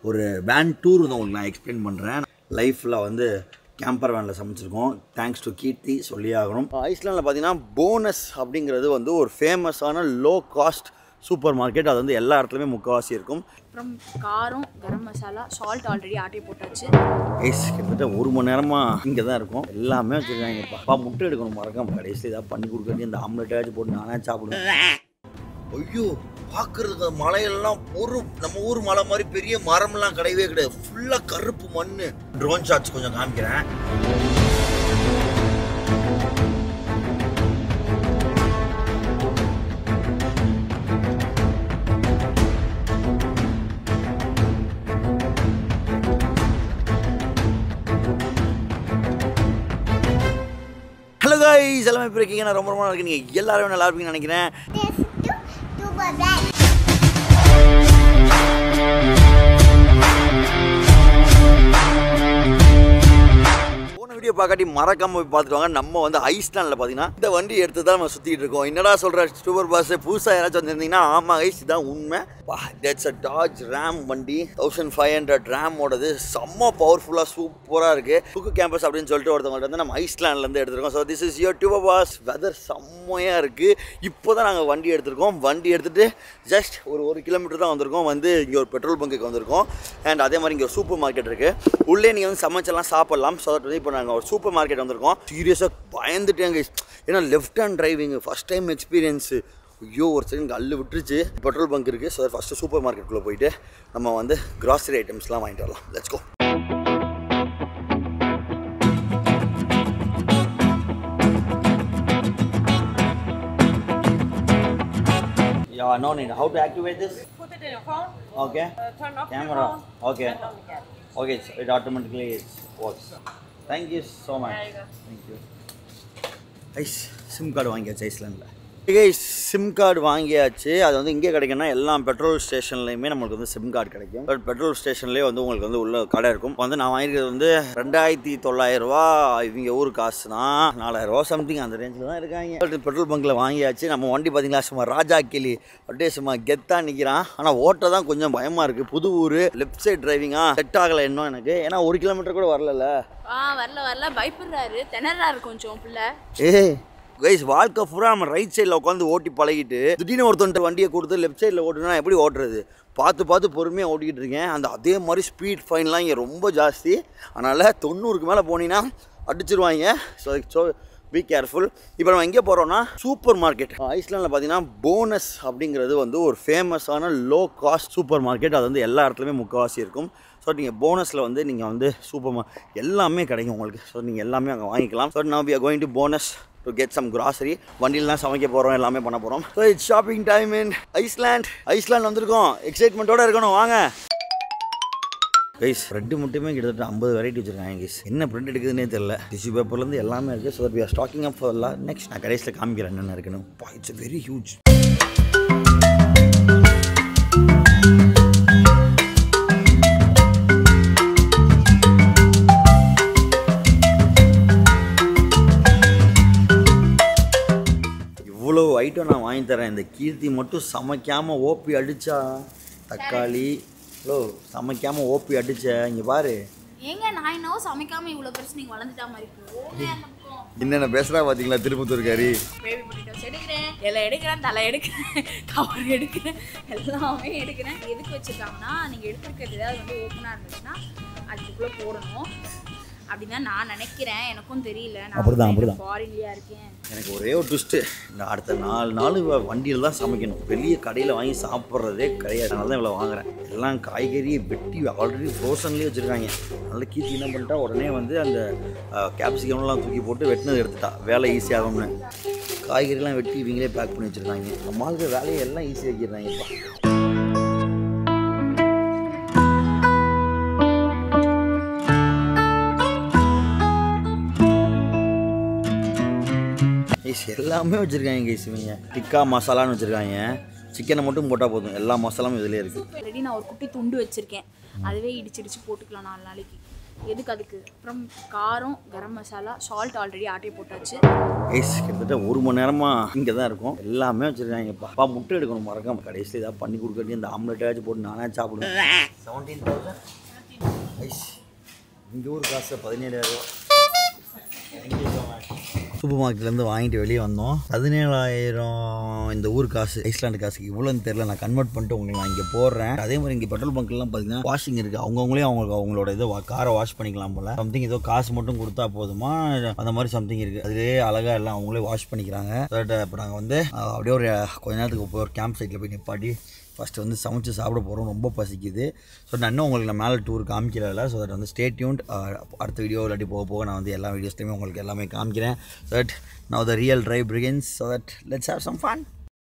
ஒரு van tour வந்து உங்களுக்கு நான் எக்ஸ்பிளைன் பண்ணுறேன் லைஃப்பில் வந்து கேம்பர் வேனில் சமைச்சிருக்கோம் தேங்க்ஸ் டு கீர்த்தி சொல்லி ஆகணும் ஐஸ்லாண்டில் பார்த்தீங்கன்னா போனஸ் அப்படிங்கிறது வந்து ஒரு ஃபேமஸான லோ காஸ்ட் சூப்பர் மார்க்கெட் அது வந்து எல்லா இடத்துலையுமே முக்கால்வாசி இருக்கும் அப்புறம் காரம் கரம் மசாலா சால்ட் ஆல்ரெடி ஆட்டி போட்டாச்சு ஐஸ் கிட்டத்தட்ட ஒரு மணி நேரமாக இங்கே தான் இருக்கும் எல்லாமே வச்சுருக்காங்கப்பா அப்பா முட்டை எடுக்கணும் மறக்காம கடைசியில் ஏதாவது பண்ணி கொடுக்கறது இந்த ஆம்லெட்டாச்சும் போட்டு நானே சாப்பிடுவேன் ஐயோ பார்க்கறதுக்கு அந்த மலையெல்லாம் ஒரு நம்ம ஊர் மலை மாதிரி பெரிய மரம்லாம் கிடையவே கிடையாது ஃபுல்லாக கருப்பு மண் ட்ரோன் ஷாட்ஸ் கொஞ்சம் காமிக்கிறேன் ஹலோ காய்ஸ் எல்லாமே இப்போ இருக்கீங்க நான் ரொம்ப ரொம்ப நல்லா இருக்கேன் நீங்கள் எல்லாரும் நல்லா இருப்பீங்கன்னு நினைக்கிறேன் போன வீடியோ பார்க்காட்டி மறக்காம போய் பார்த்துட்டு வாங்க நம்ம வந்து ஐஸ்லாண்டில் பார்த்தீங்கன்னா இந்த வண்டி எடுத்து தான் நம்ம சுற்றிட்டு இருக்கோம் என்னடா சொல்கிற சூப்பர் பாஸ் புதுசாக யாராச்சும் வந்திருந்தீங்கன்னா ஆமாம் ஐஸ் இதான் உண்மை தட்ஸ் அ டாஜ் ரேம் வண்டி தௌசண்ட் ஃபைவ் ஹண்ட்ரட் ரேமோடது செம்ம பவர்ஃபுல்லாக சூப்பராக இருக்குது புக்கு கேம்பஸ் அப்படின்னு சொல்லிட்டு ஒருத்தவங்கள்ட்ட வந்து நம்ம ஐஸ்லாண்ட்லேருந்து எடுத்திருக்கோம் so this is your tuber boss weather செம்மையாக இருக்குது இப்போ தான் நாங்கள் வண்டி எடுத்திருக்கோம் வண்டி எடுத்துகிட்டு ஜஸ்ட் ஒரு ஒரு கிலோமீட்டர் தான் வந்திருக்கோம் வந்து இங்கே ஒரு பெட்ரோல் பங்குக்கு வந்திருக்கோம் அண்ட் அதே மாதிரி இங்கே ஒரு சூப்பர் மார்க்கெட் இருக்குது உள்ளே நீங்கள் வந்து சமைச்செல்லாம் சாப்பிட்லாம் ஸோ தட் வந்து இப்போ நாங்கள் ஒரு சூப்பர் மார்க்கெட் வந்திருக்கோம் சீரியஸாக பயந்துட்டேங்க ஏன்னா left hand driving first time experience ஐயோ ஒரு செகண்ட் கல்லு விட்டுருச்சு பெட்ரோல் பங்க் இருக்குது ஸோ ஃபஸ்ட்டு சூப்பர் மார்க்கெட்டுக்குள்ளே போயிட்டு நம்ம வந்து கிராசரி ஐட்டம்ஸ்லாம் வாங்கிட்டு வரலாம் let's go Yeah, no need. How to activate this? Put it in your phone, Okay. uh, turn off your Camera. phone, Okay. turn on the camera. Okay, so it automatically works. Thank you so much. There you go. Thank you. Ice SIM card வாங்கியாச்சு ஐஸ்லாண்டில் guys sim card வாங்கியாச்சு அது வந்து இங்கே கிடைக்கும்னா எல்லா petrol ஸ்டேஷன்லையுமே நம்மளுக்கு வந்து சிம் கார்டு கிடைக்கும் பட் பெட்ரோல் ஸ்டேஷன்லேயே வந்து உங்களுக்கு வந்து உள்ள கடை இருக்கும் வந்து நான் வாங்கியிருக்கிறது வந்து ரெண்டாயிரத்தி தொள்ளாயிரம் ரூபா இவங்க ஊர் காசு தான் நாலாயிரம் ரூபா சம்திங் அந்த ரேஞ்சில் தான் இருக்காங்க பட் பெட்ரோல் பங்க்கில் வாங்கியாச்சு நம்ம வண்டி பார்த்தீங்களா சும்மா ராஜா கிளி அப்படியே சும்மா கெத்தாக நிற்கிறான் ஆனால் ஓட்ட தான் கொஞ்சம் பயமாக இருக்குது புது ஊர் லெஃப்ட் சைட் டிரைவிங்காக செட் ஆகலை இன்னும் எனக்கு ஏன்னா ஒரு கிலோமீட்டர் கூட வரல ஆ வரல வரல பயப்படுறாரு திணறாரு கொஞ்சம் பிள்ளை ஏய் கைஸ் வாழ்க்கை பூரா நம்ம ரைட் சைடில் உட்காந்து ஓட்டி பழகிட்டு திடீர்னு ஒருத்தன்ட்ட வண்டியை கொடுத்து லெஃப்ட் சைடில் ஓட்டுனா எப்படி ஓட்டுறது பார்த்து பார்த்து பொறுமையாக ஓட்டிக்கிட்டு இருக்கேன் அந்த அதே மாதிரி ஸ்பீட் ஃபைன்லாம் இங்கே ரொம்ப ஜாஸ்தி அதனால் தொண்ணூறுக்கு மேலே போனீங்கன்னா அடிச்சிருவாங்க ஸோ ஸோ பி கேர்ஃபுல் இப்போ நம்ம எங்கே போகிறோம்னா சூப்பர் மார்க்கெட் ஐஸ்லாண்டில் பார்த்தீங்கன்னா போனஸ் அப்படிங்கிறது வந்து ஒரு ஃபேமஸான லோ காஸ்ட் சூப்பர் மார்க்கெட் அது வந்து எல்லா இடத்துலையுமே முக்கால்வாசி இருக்கும் ஸோ நீங்கள் போனஸில் வந்து நீங்கள் வந்து சூப்பர் மா எல்லாமே கிடைக்கும் உங்களுக்கு ஸோ நீங்கள் எல்லாமே அங்கே வாங்கிக்கலாம் so now we are going to Bonus to get some grocery வண்டியில் தான் சமைக்க போகிறோம் எல்லாமே பண்ண போகிறோம் so it's shopping time in Iceland Iceland வந்திருக்கோம் எக்ஸைட்மெண்ட்டோட இருக்கணும் வாங்க கைஸ் ப்ரெட்டு மட்டுமே கிட்டத்தட்ட ஐம்பது வெரைட்டி வச்சிருக்காங்க கைஸ் என்ன பிரிண்ட் எடுக்குதுன்னே தெரியல டிஷ்யூ பேப்பர்லேருந்து எல்லாமே இருக்குது so that we are stocking up for next நான் கடைசியில் காமிக்கிறேன் என்னென்ன இருக்குன்னு இட்ஸ் வெரி ஹியூஜ் இவ்வளோ ஐட்டம் நான் வாங்கி தரேன் இந்த கீர்த்தி மட்டும் சமைக்காமல் ஓப்பி அடிச்சா தக்காளி ஹலோ சமைக்காமல் ஓப்பி அடிச்ச இங்கே பாரு ஏங்க நான் என்னவோ சமைக்காம இவ்வளோ பெருசு நீங்கள் வளர்ந்துட்டா மாதிரி போங்க அந்த பக்கம் என்னென்ன பேசுகிறா பார்த்தீங்களா திருப்பத்தூர் கறி பேபி பொட்டேட்டோஸ் எடுக்கிறேன் இலை எடுக்கிறேன் தலை எடுக்கிறேன் கவர் எடுக்கிறேன் எல்லாமே எடுக்கிறேன் எதுக்கு வச்சுருக்காங்கன்னா நீங்கள் எடுத்துருக்கிறது ஏதாவது வந்து ஓப்பனாக இருந்துச்சுன்னா அதுக்குள்ளே போடணும் அப்படின்னு தான் நான் நினைக்கிறேன் எனக்கும் தெரியல அப்படிதான், அப்படிதான். ஃபாரின்லேயா இருக்கேன் எனக்கு ஒரே ஒரு ட்விஸ்ட்டு இந்த அடுத்த நாலு நாள் வண்டியில் தான் சமைக்கணும் வெளிய கடையில் வாங்கி சாப்பிட்றதே கிடையாது அதனால தான் இவ்வளோ வாங்குறேன் எல்லாம் காய்கறி வெட்டி ஆல்ரெடி ஃப்ரோசன்லேயே வச்சுருக்காங்க அதனால கீர்த்தி என்ன பண்ணிட்டா உடனே வந்து அந்த கேப்சிகம்லாம் தூக்கி போட்டு வெட்டினது எடுத்துட்டா வேலை ஈஸியாகும்னு காய்கறிலாம் வெட்டி இவங்களே பேக் பண்ணி வச்சுருக்காங்க நம்மளுக்கு வேலையை எல்லாம் ஈஸியாக வைக்கிறாங்கப்பா கைஸ் எல்லாமே வச்சுருக்காங்க கைஸ் இவங்க டிக்கா மசாலான்னு வச்சுருக்காங்க சிக்கனை மட்டும் போட்டால் போதும் எல்லா மசாலாவும் இதிலே இருக்குது ஆல்ரெடி நான் ஒரு குட்டி துண்டு வச்சுருக்கேன் அதுவே இடிச்சு இடிச்சு போட்டுக்கலாம் நாலு நாளைக்கு எதுக்கு அதுக்கு அப்புறம் காரம் கரம் மசாலா சால்ட் ஆல்ரெடி ஆட்டி போட்டாச்சு ஐஸ் கிட்டத்தட்ட ஒரு மணி நேரமாக இங்கே தான் இருக்கும் எல்லாமே வச்சுருக்காங்கப்பா அப்பா முட்டை எடுக்கணும் மறக்காம கடைசியில் ஏதாவது பண்ணி கொடுக்கட்டி இந்த ஆம்லெட்டாச்சும் போட்டு நானே சாப்பிடுவேன் செவன்டீன் தௌசண்ட் ஐஸ் இங்கே ஊர் காசு பதினேழாயிரம் சூப்பர் மார்க்கெட்லேருந்து வாங்கிட்டு வெளியே வந்தோம் பதினேழாயிரம் இந்த ஊர் காசு ஐஸ்லாண்டு காசுக்கு இவ்வளோன்னு தெரியல நான் கன்வெர்ட் பண்ணிட்டு உங்களுக்கு நான் இங்கே போடுறேன் அதே மாதிரி இங்கே பெட்ரோல் பங்க்லாம் பார்த்தீங்கன்னா வாஷிங் இருக்குது அவங்கவுங்களே அவங்களுக்கு அவங்களோட இதை காரை வாஷ் பண்ணிக்கலாம் போல் சம்திங் ஏதோ காசு மட்டும் கொடுத்தா போதுமா அந்த மாதிரி சம்திங் இருக்குது அதுலேயே அழகாக எல்லாம் அவங்களே வாஷ் பண்ணிக்கிறாங்க இப்போ நாங்கள் வந்து அஹ், அப்படியே ஒரு கொஞ்ச நேரத்துக்கு போய் ஒரு கேம்ப் சைட்டில் போய் நிப்பாட்டி ஃபஸ்ட்டு வந்து சமைச்சு சாப்பிட போகிறோம் ரொம்ப பசிக்குது ஸோ நான் இன்னும் உங்களுக்கு நான் மேலே டூர் காமிக்கல ஸோ தட் வந்து ஸ்டே டியூன்ட் அடுத்த வீடியோ இல்லாட்டி போக போக நான் வந்து எல்லா வீடியோஸ்லையுமே உங்களுக்கு எல்லாமே காமிக்கிறேன் so that now the real drive begins so that let's have some fun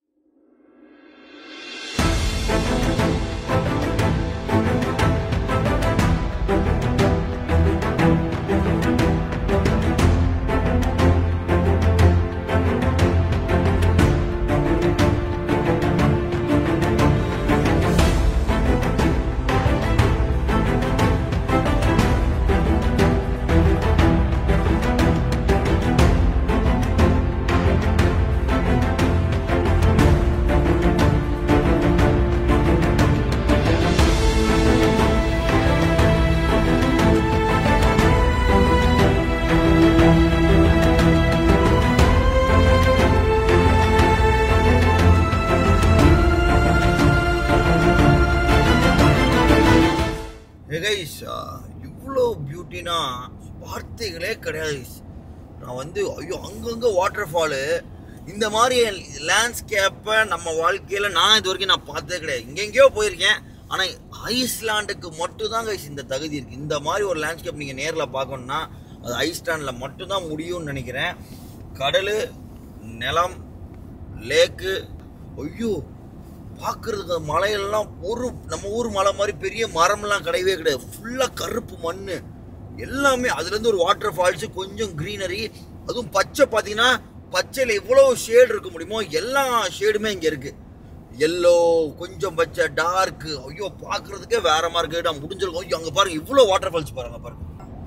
guys இவ்வளோ பியூட்டினா வார்த்தைகளே கிடையாது guys. நான் வந்து ஐயோ அங்கங்கே வாட்டர் ஃபாலு இந்த மாதிரி லேண்ட்ஸ்கேப்பை நம்ம வாழ்க்கையில் நான் இது வரைக்கும் நான் பார்த்ததே கிடையாது எங்கெங்கேயோ போயிருக்கேன் ஆனால் ஐஸ்லாண்டுக்கு மட்டும் தான் கைஸ் இந்த தகுதி இருக்குது இந்த மாதிரி ஒரு லேண்ட்ஸ்கேப் நீங்கள் நேரில் பார்க்கணுன்னா அது ஐஸ்லாண்டில் மட்டும்தான் முடியும்னு நினைக்கிறேன் கடல் நிலம் லேக்கு ஐயோ பார்க்குறதுக்கு அந்த மலையெல்லாம் ஒரு நம்ம ஊர் மலை மாதிரி பெரிய மரம்லாம் கிடையவே கிடையாது ஃபுல்லாக கருப்பு மண் எல்லாமே அதுலேருந்து ஒரு வாட்டர் ஃபால்ஸு கொஞ்சம் க்ரீனரி அதுவும் பச்சை பார்த்தீங்கன்னா பச்சையில் எவ்வளோ ஷேடு இருக்க முடியுமோ எல்லா ஷேடுமே இங்கே இருக்குது எல்லோ கொஞ்சம் பச்சை டார்க்கு ஐயோ பார்க்குறதுக்கே வேற மாதிரி இருக்கு நான் முடிஞ்சிருக்கோம் ஐயோ அங்கே பாருங்க இவ்வளோ வாட்டர் ஃபால்ஸ் பாருங்க பாருங்க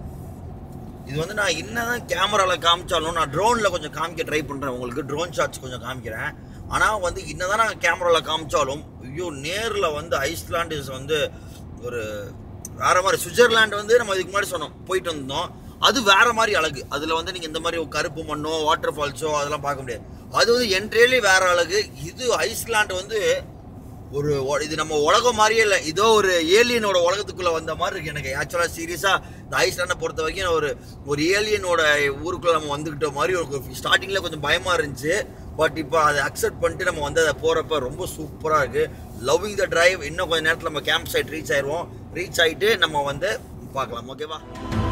இது வந்து நான் என்னதான் கேமராவில் காமிச்சாலும் நான் ட்ரோனில் கொஞ்சம் காமிக்க ட்ரை பண்ணுறேன் உங்களுக்கு ட்ரோன் ஷாட்ஸ் கொஞ்சம் காமிக்கிறேன் ஆனால் வந்து என்னதான் நான் கேமராவில் காமிச்சாலும் ஐயோ நேரில் வந்து ஐஸ்லாண்ட் இஸ் வந்து ஒரு வேற மாதிரி சுவிட்சர்லாந்து வந்து நம்ம இதுக்கு முன்னாடி சொன்னோம் போயிட்டு வந்தோம் அது வேற மாதிரி அழகு அதில் வந்து நீங்கள் இந்த மாதிரி ஒரு கருப்பு மண்ணோ வாட்டர் ஃபால்ஸோ அதெல்லாம் பார்க்க முடியாது அது வந்து என்ட்ரேலே வேற அழகு இது ஐஸ்லாண்டு வந்து ஒரு ஒ- இது நம்ம உலகம் மாதிரியே இல்லை இதோ ஒரு ஏலியனோட உலகத்துக்குள்ள வந்த மாதிரி இருக்கு எனக்கு ஆக்சுவலாக சீரியஸாக இந்த ஐஸ்லாண்டை பொறுத்த வரைக்கும் நான் ஒரு ஒரு ஏலியனோட ஊருக்குள்ள நம்ம வந்துக்கிட்ட மாதிரி ஒரு ஸ்டார்டிங்கில் கொஞ்சம் பயமாக இருந்துச்சு பட் இப்போ அதை அக்செப்ட் பண்ணிட்டு நம்ம வந்து அதை போகிறப்ப ரொம்ப சூப்பராக இருக்குது லவ்விங் த டிரைவ் இன்னும் கொஞ்சம் நேரத்தில் நம்ம கேம்ப் சைட் ரீச் ஆயிடுவோம் ரீச் ஆகிட்டு நம்ம வந்து பார்க்கலாம் ஓகேவா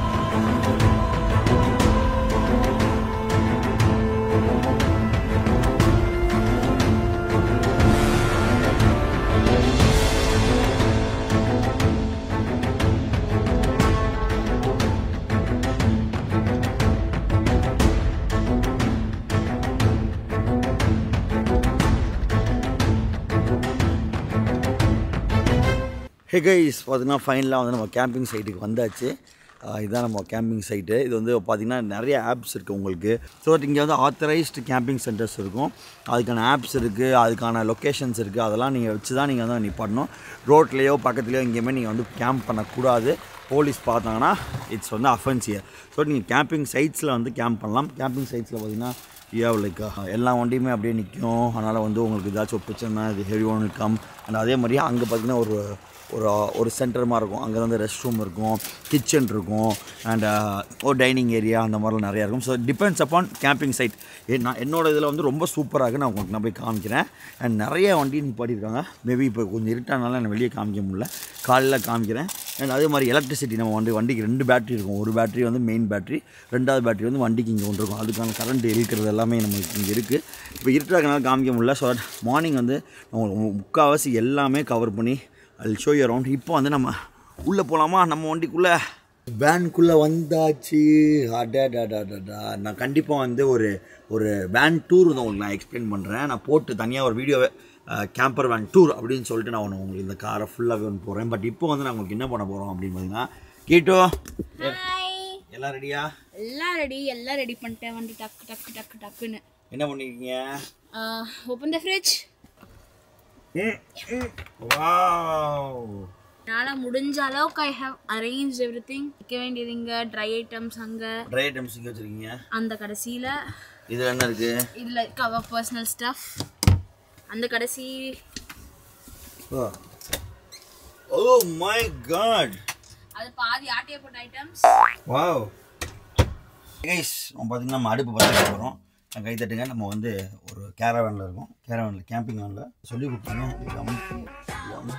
ஹே கைஸ் பார்த்தீங்கன்னா ஃபைனலாக வந்து நம்ம கேம்பிங் சைட்டுக்கு வந்தாச்சு ஆஹ் இதுதான் நம்ம கேம்பிங் சைட்டு இது வந்து பார்த்தீங்கன்னா நிறைய ஆப்ஸ் இருக்குது உங்களுக்கு ஸோ இங்கே வந்து ஆத்தரைஸ்டு கேம்பிங் சென்டர்ஸ் இருக்கும் அதுக்கான ஆப்ஸ் இருக்குது அதுக்கான லொக்கேஷன்ஸ் இருக்குது அதெல்லாம் நீங்கள் வச்சு தான் நீங்கள் வந்து நிப்பாட்டணும் ரோட்லேயோ பக்கத்துலேயோ எங்கேயுமே நீங்கள் வந்து கேம்ப் பண்ணக்கூடாது போலீஸ் பார்த்தாங்கன்னா இட்ஸ் வந்து அஃபென்சியர் ஸோ நீங்கள் கேம்பிங் சைட்ஸில் வந்து கேம்ப் பண்ணலாம் கேம்பிங் சைட்ஸில் பார்த்தீங்கன்னா யா லைக் எல்லா வண்டியுமே அப்படியே நிற்கும் அதனால் வந்து உங்களுக்கு ஏதாச்சும் ஒரு பிரச்சனை இது ஹெவி ஒன்று கம் அண்ட் அதே மாதிரி அங்கே பார்த்தீங்கன்னா ஒரு ஒரு ஒரு சென்டர் மாதிரி இருக்கும் அங்கே வந்து ரெஸ்ட் ரூம் இருக்கும் கிச்சன் இருக்கும் அண்ட் ஒரு டைனிங் ஏரியா அந்த மாதிரிலாம் நிறையா இருக்கும் so depends upon camping site நான் என்னோட இதில் வந்து ரொம்ப சூப்பராக இருக்கு நான் உங்களுக்கு நான் போய் காமிக்கிறேன் அண்ட் நிறைய வண்டி நிப்பாட்டியிருக்காங்க மேபி இப்போ கொஞ்சம் இருட்டானால நான் வெளியே காமிக்க முடியல காலையில் காமிக்கிறேன் அண்ட் அதே மாதிரி எலக்ட்ரிசிட்டி நம்ம வண்டி வண்டிக்கு ரெண்டு பேட்டரி இருக்கும் ஒரு பேட்டரி வந்து மெயின் பேட்டரி ரெண்டாவது பேட்டரி வந்து வண்டிக்கு இங்கே ஒன்று இருக்கும் அதுக்கான கரண்ட் இழுக்கிறது எல்லாமே நமக்கு இங்கே இருக்குது இப்போ இருட்டாக்கனால காமிக்க முடியல ஸோ மார்னிங் வந்து நம்ம முக்கால்வாசி எல்லாமே கவர் பண்ணி அது ஷோ அரவுண்ட் இப்போ வந்து நம்ம உள்ளே போகலாமா நம்ம வண்டிக்குள்ளே வேனுக்குள்ளே வந்தாச்சு அடாடாடாடா நான் கண்டிப்பாக வந்து ஒரு ஒரு வேன் டூர் வந்து உங்களுக்கு நான் எக்ஸ்பிளைன் பண்ணுறேன் நான் போட்டு தனியாக ஒரு வீடியோவை கேம்பர் வேன் டூர் அப்படின்னு சொல்லிட்டு நான் ஒன்று உங்களுக்கு இந்த காரை ஃபுல்லாகவே ஒன்று போடுறேன் பட் இப்போ வந்து நான் உங்களுக்கு என்ன பண்ண போகிறோம் அப்படின்னு பார்த்தீங்கன்னா கீட்டோ ஹாய் எல்லாம் ரெடியா எல்லாம் ரெடி எல்லாம் ரெடி பண்ணிட்டேன் வந்து டக்கு டக்கு டக்கு டக்குன்னு என்ன பண்ணிருக்கீங்க ஓப்பன் த ஃப்ரிட்ஜ் வாவ் என்னால் முடிஞ்ச அளவுக்கு I have arrange everything வைக்க வேண்டியது இங்கே ட்ரை ஐட்டம்ஸ் அங்கே ட்ரை ஐட்டம்ஸ் இங்கே வச்சிருக்கீங்க அந்த கடைசியில் இதில் என்ன இருக்கு இதில் கவர் பர்சனல் ஸ்டஃப் அந்த கடைசி ஓ மை காட் அது பாதி ஆட்டிய போட்ட ஐட்டம்ஸ் வாவ் கைஸ் நம்ம பார்த்தீங்கன்னா நம்ம அடுப்பு பற்ற போகிறோம் நான் கை தட்டுங்க நம்ம வந்து ஒரு கேரவேனில் இருக்கோம் கேரவேனில் கேம்பிங் வேனில் சொல்லி கொடுத்தாங்க யம், யம்.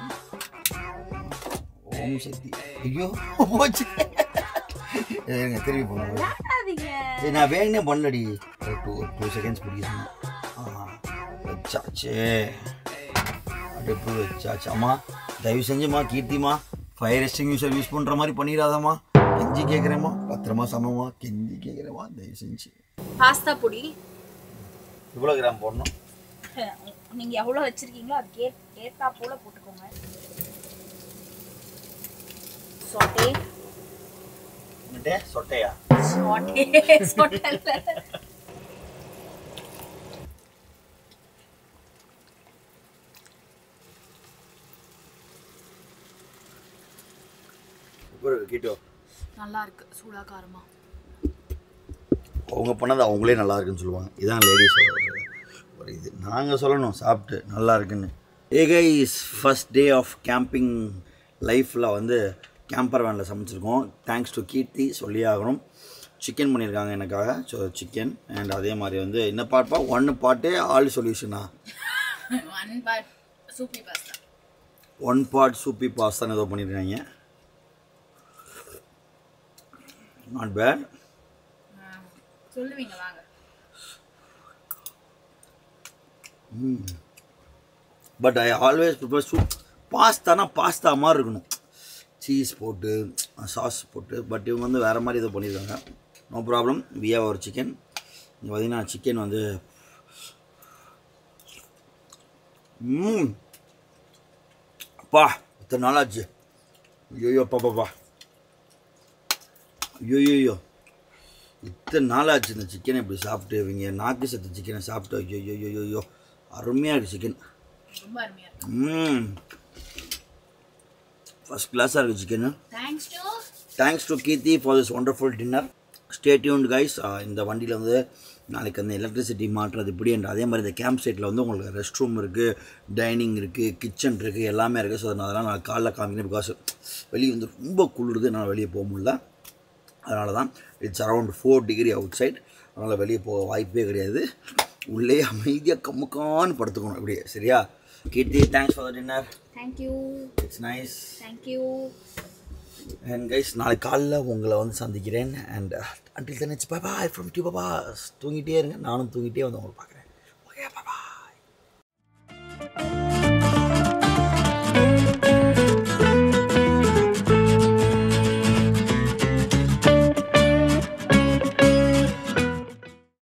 ஓம் சக்தி ஐயோ போச்சு இருங்க திரும்பி போகணும் சரி நான் வேகனே பண்ணலடி ஒரு டூ டூ செகண்ட்ஸ் பிடிக்க சொன்னேன் ஆ வச்சாச்சு அடுப்பு வச்சாச்சு அம்மா தயவு செஞ்சுமா கீர்த்திமா ஃபயர் எக்ஸ்டிங்யூஷர் யூஸ் பண்ணுற மாதிரி பண்ணிடாதம்மா கெஞ்சி கேட்குறேம்மா பத்திரமா சமமா கெஞ்சி கேட்குறேம்மா தயவு செஞ்சு பாஸ்தா பொடி இவ்வளோ கிராம் போடணும் நீங்க எவ்வளவு வச்சிருக்கீங்களோ அது கே கேட்டா போல போட்டுக்கோங்க சொட்டே என்னட்டே சொட்டையா சொட்டே சொட்டல்ல ஒரு கிட்டோ நல்லா இருக்கு சூடா காரமா அவங்க பண்ணது அவங்களே நல்லா இருக்குன்னு சொல்லுவாங்க இதான் லேடிஸ் ஒரு இது நாங்கள் சொல்லணும் சாப்பிட்டு நல்லா இருக்குன்னு hey guys first day of camping லைஃப்பில் வந்து கேம்பர் வேனில் சமைச்சிருக்கோம் தேங்க்ஸ் டு கீர்த்தி சொல்லி ஆகணும் சிக்கன் பண்ணியிருக்காங்க எனக்காக ஸோ சிக்கன் அண்ட் அதே மாதிரி வந்து என்ன பாட்பா ஒன்று பாட்டு ஆல் சொல்யூஷனா one pot soupy pasta one pot soupy பாஸ்தான் ஏதோ பண்ணியிருக்காங்க நாட் பேட் சொல்லுவீங்க வாங்க but I always prefer soup பாஸ்தானா பாஸ்தா மாதிரி இருக்கணும் சீஸ் போட்டு சாஸ் போட்டு பட் இவங்க வந்து வேறு மாதிரி ஏதோ பண்ணியிருக்காங்க நோ ப்ராப்ளம் வி ஹவ் ஒரு சிக்கன் இங்கே பார்த்தீங்கன்னா சிக்கன் வந்து ம் அப்பா இத்தனை நாளாச்சு ஐயோ பாப்பாப்பா ஐயோ இத்தனை நாளாச்சு இந்த சிக்கனை இப்படி சாப்பிட்டு இவங்க நாக்கு சத்து சிக்கனை சாப்பிட்டு ஐயோ ஐயோ ஐயோ அருமையாக இருக்குது சிக்கன் ரொம்ப அருமையா இருக்கு ம் ஃபஸ்ட் கிளாஸாக இருக்குது chicken thanks to thanks to Keerthi for this wonderful dinner stay tuned guys இந்த வண்டியில் வந்து நாளைக்கு அந்த எலக்ட்ரிசிட்டி மாற்றுறது இப்படி and அதே மாதிரி இந்த கேம்ப் சைட்டில் வந்து உங்களுக்கு ரெஸ்ட் ரூம் இருக்குது டைனிங் இருக்குது கிச்சன் இருக்குது எல்லாமே இருக்குது ஸோ அதெல்லாம் நான் காலைல காமிக்கிறேன் பிகாஸ் வெளியே வந்து ரொம்ப குளிருது என்னால் வெளியே போக முடியல அதனால தான் it's around four degree outside அதனால் வெளியே போக வாய்ப்பே கிடையாது உள்ளே அமைதியாக கம்முக்கான்னு படுத்துக்கணும் இப்படியே சரியா Keerthi thanks for the dinner thank you it's nice thank you and guys நாளைக்கு காலைல உங்களை வந்து சந்திக்கிறேன் and until then it's bye bye from டியூ பாபா தூங்கிட்டே இருங்க நானும் தூங்கிட்டே வந்து உங்களை பார்க்குறேன்